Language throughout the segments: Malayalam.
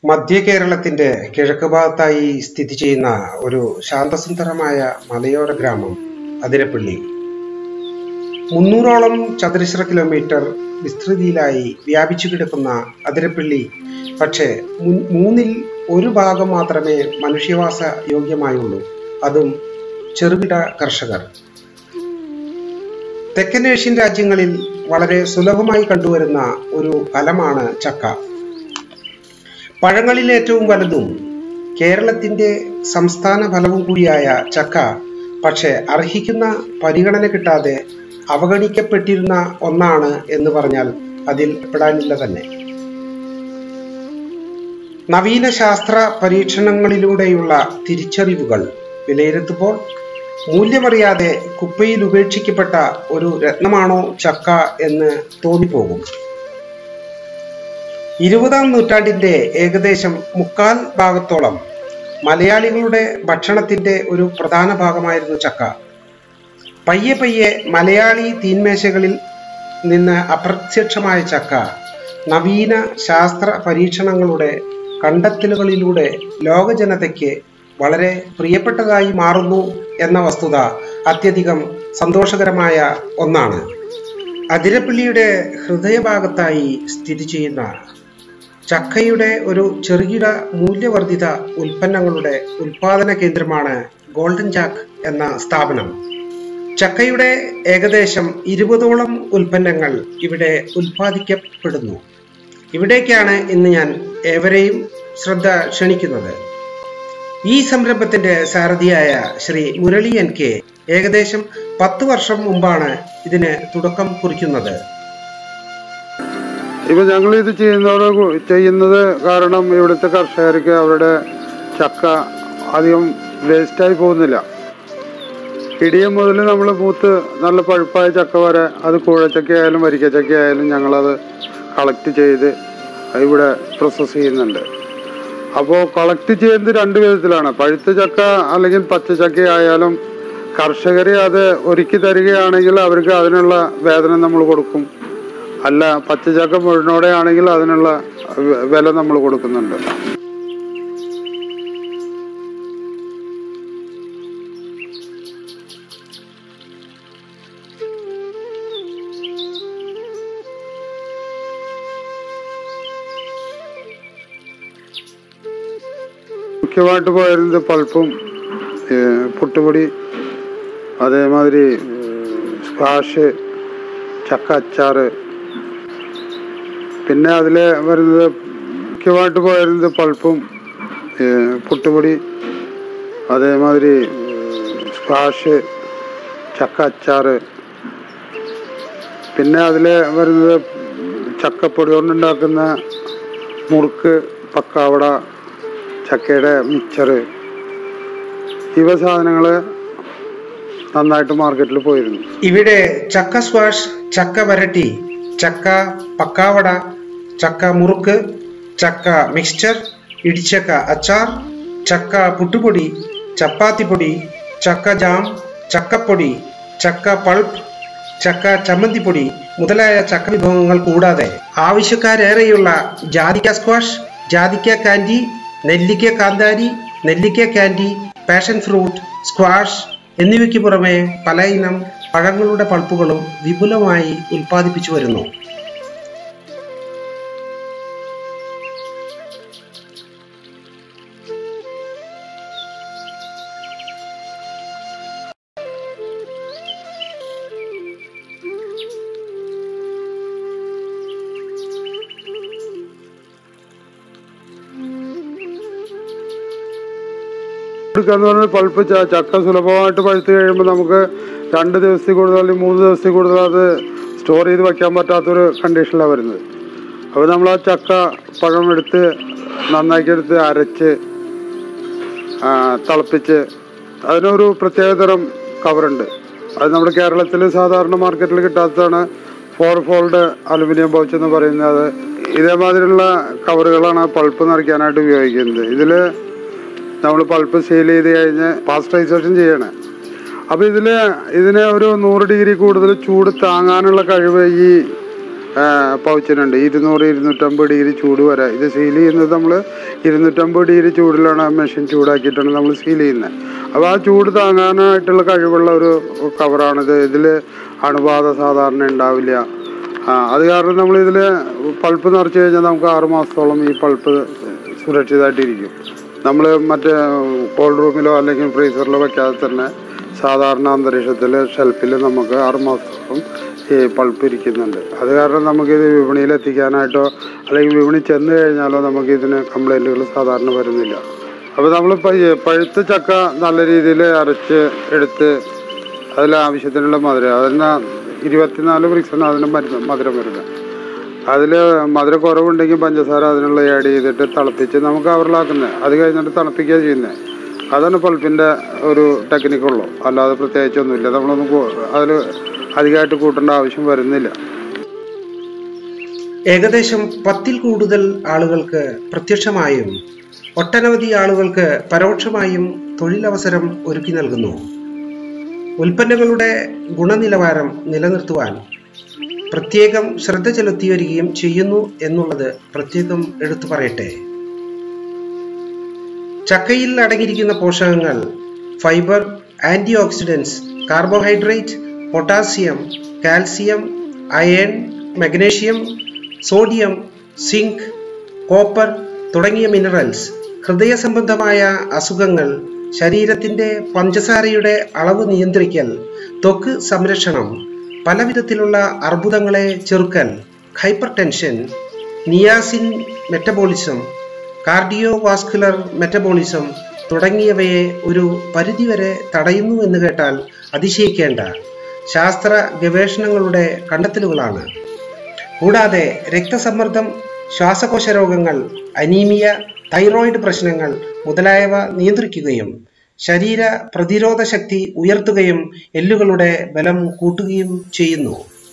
മധ്യ കേരളത്തിന്റെ കിഴക്ക് ഭാഗത്തായി സ്ഥിതി ചെയ്യുന്ന ഒരു ശാന്തസുന്ദരമായ മലയോര ഗ്രാമം അതിരപ്പള്ളി മുന്നൂറോളം ചതുരശ്ര കിലോമീറ്റർ വിസ്തൃതിയിലായി വ്യാപിച്ചു കിടക്കുന്ന അതിരപ്പള്ളി പക്ഷേ മു- മൂന്നിൽ ഒരു ഭാഗം മാത്രമേ മനുഷ്യവാസ യോഗ്യമായുള്ളൂ അതും ചെറുകിട കർഷകർ തെക്കൻ ഏഷ്യൻ രാജ്യങ്ങളിൽ വളരെ സുലഭമായി കണ്ടുവരുന്ന ഒരു ഫലമാണ് ചക്ക പഴങ്ങളിൽ ഏറ്റവും വലുതും കേരളത്തിന്റെ സംസ്ഥാന ഫലവും കൂടിയായ ചക്ക പക്ഷേ അർഹിക്കുന്ന പരിഗണന കിട്ടാതെ അവഗണിക്കപ്പെട്ടിരുന്ന ഒന്നാണ് എന്ന് പറഞ്ഞാൽ അതിൽ പെടാനില്ല തന്നെ നവീന ശാസ്ത്ര പരീക്ഷണങ്ങളിലൂടെയുള്ള തിരിച്ചറിവുകൾ വിലയിരുത്തുമ്പോൾ മൂല്യമറിയാതെ കുപ്പയിൽ ഉപേക്ഷിക്കപ്പെട്ട ഒരു രത്നമാണോ ചക്ക എന്ന് തോന്നിപ്പോകും ഇരുപതാം നൂറ്റാണ്ടിന്റെ ഏകദേശം മുക്കാൽ ഭാഗത്തോളം മലയാളികളുടെ ഭക്ഷണത്തിന്റെ ഒരു പ്രധാന ഭാഗമായിരുന്നു ചക്ക പയ്യെ പയ്യെ മലയാളി തീന്മേശകളിൽ നിന്ന് അപ്രത്യക്ഷമായ ചക്ക നവീന ശാസ്ത്ര പരീക്ഷണങ്ങളുടെ കണ്ടെത്തലുകളിലൂടെ ലോകജനതയ്ക്ക് വളരെ പ്രിയപ്പെട്ടതായി മാറുന്നു എന്ന വസ്തുത അത്യധികം സന്തോഷകരമായ ഒന്നാണ് അതിരപ്പള്ളിയുടെ ഹൃദയഭാഗത്തായി സ്ഥിതി ചെയ്യുന്ന ചക്കയുടെ ഒരു ചെറുകിട മൂല്യവർദ്ധിത ഉൽപ്പന്നങ്ങളുടെ ഉൽപാദന കേന്ദ്രമാണ് ഗോൾഡൻ ജാക്ക് എന്ന സ്ഥാപനം ചക്കയുടെ ഏകദേശം ഇരുപതോളം ഉൽപ്പന്നങ്ങൾ ഇവിടെ ഉൽപ്പാദിക്കപ്പെടുന്നു ഇവിടേക്കാണ് ഇന്ന് ഞാൻ ഏവരെയും ശ്രദ്ധ ക്ഷണിക്കുന്നത് ഈ സംരംഭത്തിന്റെ സാരഥിയായ ശ്രീ മുരളി എൻ കെ ഏകദേശം പത്ത് വർഷം മുമ്പാണ് ഇതിന് തുടക്കം കുറിക്കുന്നത് ഇപ്പൊ ഞങ്ങൾ ഇത് ചെയ്യുന്നതോട് കൂ- ചെയ്യുന്നത് കാരണം ഇവിടുത്തെ കർഷകർക്ക് അവരുടെ ചക്ക അധികം വേസ്റ്റായി പോകുന്നില്ല ഇടിയം മുതൽ നമ്മൾ മൂത്ത് നല്ല പഴുപ്പായ ചക്ക വരെ അത് കൂഴച്ചക്ക ആയാലും വരിക്കച്ചക്ക ആയാലും ഞങ്ങളത് കളക്ട് ചെയ്ത് ഇവിടെ പ്രോസസ്സ് ചെയ്യുന്നുണ്ട് അപ്പോൾ കളക്ട് ചെയ്യുന്നത് രണ്ട് വിധത്തിലാണ് പഴുത്ത ചക്ക അല്ലെങ്കിൽ പച്ച ചക്ക ആയാലും കർഷകരെ അത് ഒരുക്കി തരികയാണെങ്കിൽ അവർക്ക് അതിനുള്ള വേതനം നമ്മൾ കൊടുക്കും അല്ല പച്ചച്ചക്ക മുഴുവനോടെ ആണെങ്കിൽ അതിനുള്ള വെ- വില നമ്മൾ കൊടുക്കുന്നുണ്ട് മുഖ്യമായിട്ട് പോയിരുന്നത് പൾപ്പും ഏഹ്, പുട്ടുപൊടി അതേമാതിരി സ്ക്വാഷ് ചക്ക അച്ചാറ് പിന്നെ അതിൽ വരുന്നത് മുഖ്യമായിട്ട് പോയിരുന്നത് പൾപ്പും ഏഹ്, പുട്ടുപൊടി അതേമാതിരി സ്ക്വാഷ് ചക്ക അച്ചാറ് പിന്നെ അതിൽ വരുന്നത് ചക്കപ്പൊടി കൊണ്ടുണ്ടാക്കുന്ന മുറുക്ക് പക്കാവട ചക്കയുടെ മിക്സറ് ഇവ സാധനങ്ങൾ നന്നായിട്ട് മാർക്കറ്റിൽ പോയിരുന്നു ഇവിടെ ചക്ക സ്ക്വാഷ് ചക്ക വരട്ടി ചക്ക പക്കാവട ചക്ക മുറുക്ക് ചക്ക മിക്സ്ചർ ഇടിച്ചക്ക അച്ചാർ ചക്ക പുട്ടുപൊടി ചപ്പാത്തിപ്പൊടി ചക്ക ജാം ചക്കപ്പൊടി ചക്ക പൾപ്പ് ചക്ക ചമ്മന്തിപ്പൊടി മുതലായ ചക്ക വിഭവങ്ങൾ കൂടാതെ ആവശ്യക്കാരേറെയുള്ള ജാതിക്ക സ്ക്വാഷ് ജാതിക്ക കാൻഡി നെല്ലിക്ക കാന്താരി നെല്ലിക്ക കാൻഡി പാഷൻ ഫ്രൂട്ട് സ്ക്വാഷ് എന്നിവയ്ക്ക് പുറമെ പല ഇനം പഴങ്ങളുടെ പൾപ്പുകളും വിപുലമായി ഉൽപ്പാദിപ്പിച്ചു വരുന്നു എടുക്കാന്ന് പറഞ്ഞാൽ പൾപ്പ് ച- ചക്ക സുലഭമായിട്ട് പഴുത്ത് കഴിയുമ്പോൾ നമുക്ക് രണ്ട് ദിവസത്തിൽ കൂടുതൽ അല്ലെങ്കിൽ മൂന്ന് ദിവസത്തിൽ കൂടുതൽ അത് സ്റ്റോർ ചെയ്ത് വെക്കാൻ പറ്റാത്തൊരു കണ്ടീഷനിലാണ് വരുന്നത് അപ്പോൾ നമ്മൾ ആ ചക്ക പഴം എടുത്ത് നന്നാക്കി എടുത്ത് അരച്ച് ആ, തിളപ്പിച്ച് അതിനൊരു പ്രത്യേകതരം കവറുണ്ട് അത് നമ്മുടെ കേരളത്തിൽ സാധാരണ മാർക്കറ്റിൽ കിട്ടാത്തതാണ് ഫോർ ഫോൾഡ് അലുമിനിയം പൗച്ച് എന്ന് പറയുന്നത് ഇതേമാതിരിയുള്ള കവറുകളാണ് പൾപ്പ് നിറയ്ക്കാനായിട്ട് ഉപയോഗിക്കുന്നത് ഇതിൽ നമ്മൾ പൾപ്പ് സീൽ ചെയ്ത് കഴിഞ്ഞ് പാസ്റ്ററൈസേഷൻ ചെയ്യണം അപ്പോൾ ഇതിൽ ഇതിന് ഒരു നൂറ് ഡിഗ്രി കൂടുതൽ ചൂട് താങ്ങാനുള്ള കഴിവ് ഈ പൗച്ചിനുണ്ട് ഇരുന്നൂറ് ഇരുന്നൂറ്റമ്പത് ഡിഗ്രി ചൂട് വരെ ഇത് സീൽ ചെയ്യുന്നത് നമ്മൾ ഇരുന്നൂറ്റമ്പത് ഡിഗ്രി ചൂടിലാണ് ആ മെഷീൻ ചൂടാക്കിയിട്ടാണ് നമ്മൾ സീൽ ചെയ്യുന്നത് അപ്പോൾ ആ ചൂട് താങ്ങാനായിട്ടുള്ള കഴിവുള്ള ഒരു കവറാണിത് ഇതിൽ അണുബാധ സാധാരണ ഉണ്ടാവില്ല ആ, അത് കാരണം നമ്മൾ ഇതിൽ പൾപ്പ് നിറച്ച് കഴിഞ്ഞാൽ നമുക്ക് ആറ് മാസത്തോളം ഈ പൾപ്പ് സുരക്ഷിതമായിട്ടിരിക്കും നമ്മൾ മറ്റേ കോൾഡ് റൂമിലോ അല്ലെങ്കിൽ ഫ്രീസറിലോ വെക്കാതെ തന്നെ സാധാരണ അന്തരീക്ഷത്തിൽ ഷെൽഫിൽ നമുക്ക് ആറ് മാസത്തോളം ഈ പൾപ്പ് ഇരിക്കുന്നുണ്ട് അത് കാരണം നമുക്കിത് വിപണിയിൽ എത്തിക്കാനായിട്ടോ അല്ലെങ്കിൽ വിപണി ചെന്ന് കഴിഞ്ഞാലോ നമുക്ക് ഇതിന് കംപ്ലൈൻറ്റുകൾ സാധാരണ വരുന്നില്ല അപ്പോൾ നമ്മൾ പഴുത്ത ചക്ക നല്ല രീതിയിൽ അരച്ച് എടുത്ത് അതിൽ ആവശ്യത്തിനുള്ള മധുരം അതിന് ഇരുപത്തിനാല് ബ്രിക്സാണ് അതിന് മരുന്ന് മധുരം വരുന്നത് അതിൽ മധുര കുറവുണ്ടെങ്കിൽ പഞ്ചസാര അതിനുള്ള ആഡ് ചെയ്തിട്ട് തിളപ്പിച്ച് നമുക്ക് അവറിലാക്കുന്നത് അത് കഴിഞ്ഞിട്ട് തിളപ്പിക്കുക ചെയ്യുന്നത് അതാണ് പൾപ്പിൻ്റെ ഒരു ടെക്നിക്കുള്ളൂ അല്ലാതെ പ്രത്യേകിച്ചൊന്നുമില്ല നമ്മളൊന്നും അതിൽ അധികമായിട്ട് കൂട്ടേണ്ട ആവശ്യം വരുന്നില്ല ഏകദേശം പത്തിൽ കൂടുതൽ ആളുകൾക്ക് പ്രത്യക്ഷമായും ഒട്ടനവധി ആളുകൾക്ക് പരോക്ഷമായും തൊഴിലവസരം ഒരുക്കി നൽകുന്നു ഉൽപ്പന്നങ്ങളുടെ ഗുണനിലവാരം നിലനിർത്തുവാൻ പ്രത്യേകം ശ്രദ്ധ ചെലുത്തി വരികയും ചെയ്യുന്നു എന്നുള്ളത് പ്രത്യേകം എടുത്തു പറയട്ടെ ചക്കയിൽ അടങ്ങിയിരിക്കുന്ന പോഷകങ്ങൾ fibre antioxidants carbohydrate potassium calcium iron magnesium sodium zinc copper തുടങ്ങിയ മിനറൽസ് ഹൃദയ സംബന്ധമായ അസുഖങ്ങൾ ശരീരത്തിന്റെ പഞ്ചസാരയുടെ അളവ് നിയന്ത്രിക്കൽ ത്വക്ക് സംരക്ഷണം പലവിധത്തിലുള്ള അർബുദങ്ങളെ ചെറുക്കൽ hypertension niacin metabolism cardiovascular metabolism തുടങ്ങിയവയെ ഒരു പരിധിവരെ തടയുന്നു എന്ന് കേട്ടാൽ അതിശയിക്കേണ്ട ശാസ്ത്ര ഗവേഷണങ്ങളുടെ കണ്ടെത്തലുകളാണ് കൂടാതെ രക്തസമ്മർദ്ദം ശ്വാസകോശ രോഗങ്ങൾ അനീമിയ തൈറോയിഡ് പ്രശ്നങ്ങൾ മുതലായവ നിയന്ത്രിക്കുകയും ശരീര പ്രതിരോധ ശക്തി ഉയർത്തുകയും എല്ലുകളുടെ ബലം കൂട്ടുകയും ചെയ്യുന്നു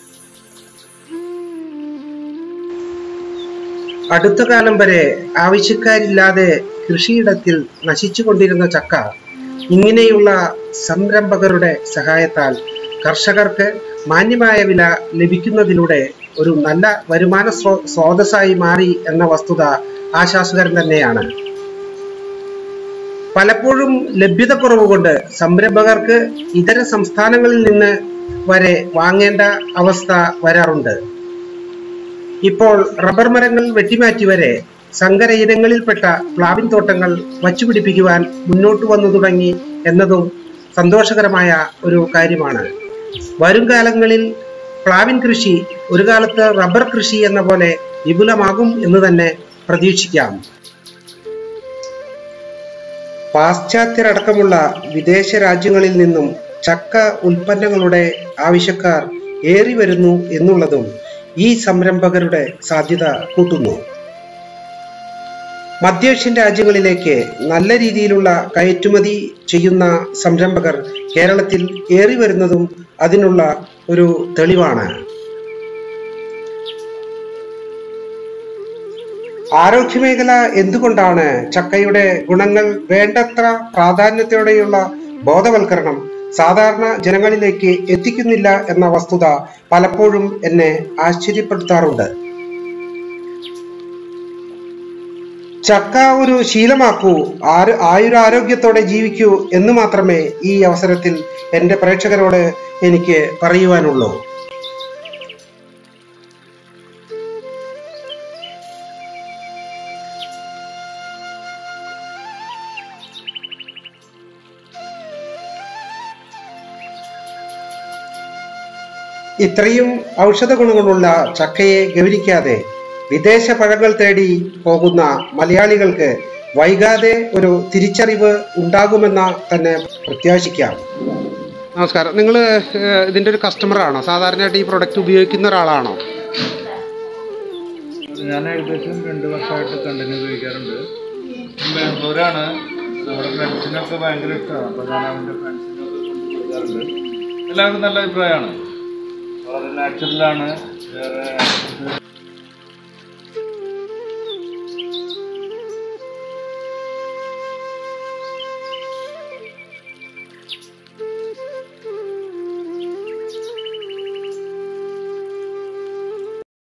അടുത്ത കാലം വരെ ആവശ്യക്കാരില്ലാതെ കൃഷിയിടത്തിൽ നശിച്ചുകൊണ്ടിരുന്ന ചക്ക ഇങ്ങനെയുള്ള സംരംഭകരുടെ സഹായത്താൽ കർഷകർക്ക് മാന്യമായ വില ലഭിക്കുന്നതിലൂടെ ഒരു നല്ല വരുമാന സ്രോ- സ്രോതസ്സായി മാറി എന്ന വസ്തുത ആശ്വാസകരം തന്നെയാണ് പലപ്പോഴും ലഭ്യതക്കുറവ് കൊണ്ട് സംരംഭകർക്ക് ഇതര സംസ്ഥാനങ്ങളിൽ നിന്ന് വരെ വാങ്ങേണ്ട അവസ്ഥ വരാറുണ്ട് ഇപ്പോൾ റബ്ബർ മരങ്ങൾ വെട്ടിമാറ്റി വരെ സങ്കര ഇനങ്ങളിൽപ്പെട്ട പ്ലാവിൻ തോട്ടങ്ങൾ വച്ചുപിടിപ്പിക്കുവാൻ മുന്നോട്ട് വന്നു തുടങ്ങി എന്നതും സന്തോഷകരമായ ഒരു കാര്യമാണ് വരും കാലങ്ങളിൽ പ്ലാവിൻ കൃഷി ഒരു കാലത്ത് റബ്ബർ കൃഷി എന്ന പോലെ വിപുലമാകും എന്ന് തന്നെ പ്രതീക്ഷിക്കാം പാശ്ചാത്യരടക്കമുള്ള വിദേശ രാജ്യങ്ങളിൽ നിന്നും ചക്ക ഉൽപ്പന്നങ്ങളുടെ ആവശ്യക്കാർ ഏറി വരുന്നു എന്നുള്ളതും ഈ സംരംഭകരുടെ സാധ്യത കൂട്ടുന്നു മധ്യേഷ്യൻ രാജ്യങ്ങളിലേക്ക് നല്ല രീതിയിലുള്ള കയറ്റുമതി ചെയ്യുന്ന സംരംഭകർ കേരളത്തിൽ ഏറി വരുന്നതും അതിനുള്ള ഒരു തെളിവാണ് ആരോഗ്യമേഖല എന്തുകൊണ്ടാണ് ചക്കയുടെ ഗുണങ്ങൾ വേണ്ടത്ര പ്രാധാന്യത്തോടെയുള്ള ബോധവൽക്കരണം സാധാരണ ജനങ്ങളിലേക്ക് എത്തിക്കുന്നില്ല എന്ന വസ്തുത പലപ്പോഴും എന്നെ ആശ്ചര്യപ്പെടുത്താറുണ്ട് ചക്ക ഒരു ശീലമാക്കൂ ആര് ആയുരാരോഗ്യത്തോടെ ജീവിക്കൂ എന്ന് മാത്രമേ ഈ അവസരത്തിൽ എൻ്റെ പ്രേക്ഷകരോട് എനിക്ക് പറയുവാനുള്ളൂ ഇത്രയും ഔഷധ ഗുണങ്ങളുള്ള ചക്കയെ ഗൗനിക്കാതെ വിദേശ പഴങ്ങൾ തേടി പോകുന്ന മലയാളികൾക്ക് വൈകാതെ ഒരു തിരിച്ചറിവ് ഉണ്ടാകുമെന്ന തന്നെ പ്രത്യാശിക്കാം നമസ്കാരം നിങ്ങൾ ഇതിൻ്റെ ഒരു കസ്റ്റമറാണോ സാധാരണയായിട്ട് ഈ പ്രൊഡക്റ്റ് ഉപയോഗിക്കുന്ന ഒരാളാണോ ഞാൻ ഏകദേശം രണ്ട് വർഷമായിട്ട് കണ്ടിന്യൂ ഉപയോഗിക്കാറുണ്ട് ബാംഗ്ലൂരാണ് നമ്മുടെ ഫ്രണ്ട്സിനൊക്കെ ഭയങ്കര ഇഷ്ടമാണ് അപ്പോൾ ഞാൻ അവൻ്റെ ഫ്രണ്ട്സിനൊക്കെ കൊണ്ട് കൊടുക്കാറുണ്ട് എല്ലാവർക്കും നല്ല അഭിപ്രായമാണ് വളരെ നാച്ചുറലാണ് വേറെ